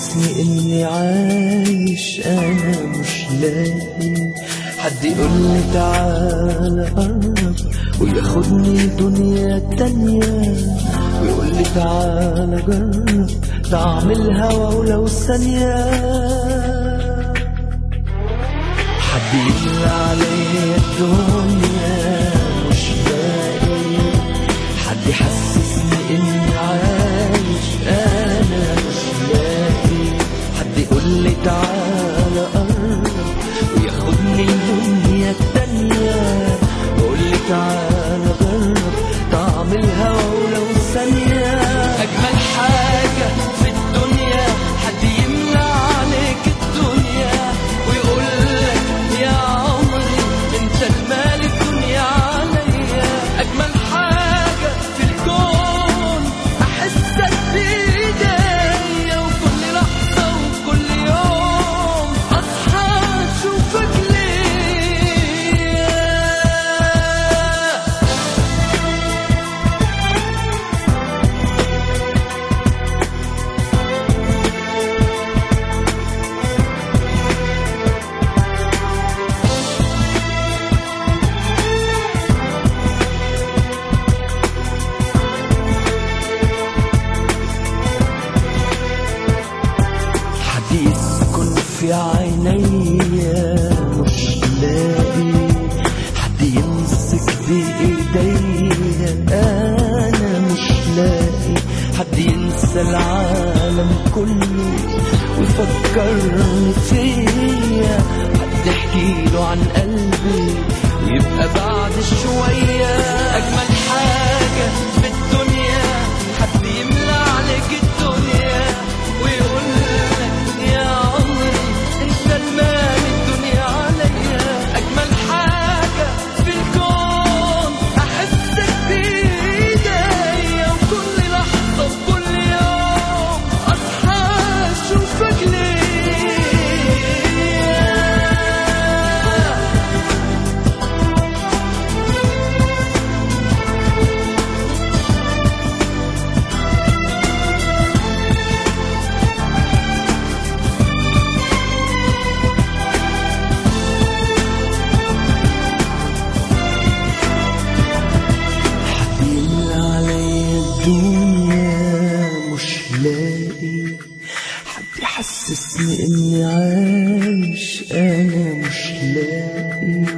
يحسسني اني عايش انا مش لاقي حد يقول لي تعالى قرب وياخدني دنيا تانية ويقول لي تعالى جرب طعم الهوى ولو ثانية حد يملى عليا الدنيا مش لاقي حد يحسسني اني عايش انا مش لاقي حد يقول لي تعالى قرب وياخدني الدنيا التانية ويقول لي تعالى جرب طعم الهوى ولو ثانية أجمل حاجة في الدنيا حد يملى عليك الدنيا ويقول لك يا عمري انت المال الدنيا عليا أجمل حاجة في الكون أحسك بإيديا وكل لحظة وكل يوم أصحى أشوفك ليا حد يسكن في عينيا مش لاقي حد يمسك بايديا انا مش لاقي حد ينسى العالم كله ويفكرني فيا حد يحكي له عن قلبي ويبقى بعد شوية أجمل حاجة في الدنيا حد يملى عليك الدنيا ويقول لك يا عمري انت المال الدنيا عليا اجمل حاجه في الكون احسك بايديا وكل لحظه وكل يوم اصحى اشوفك ليا يملى عليا الدنيا مش لاقي حد يحسسني اني عايش انا مش لاقي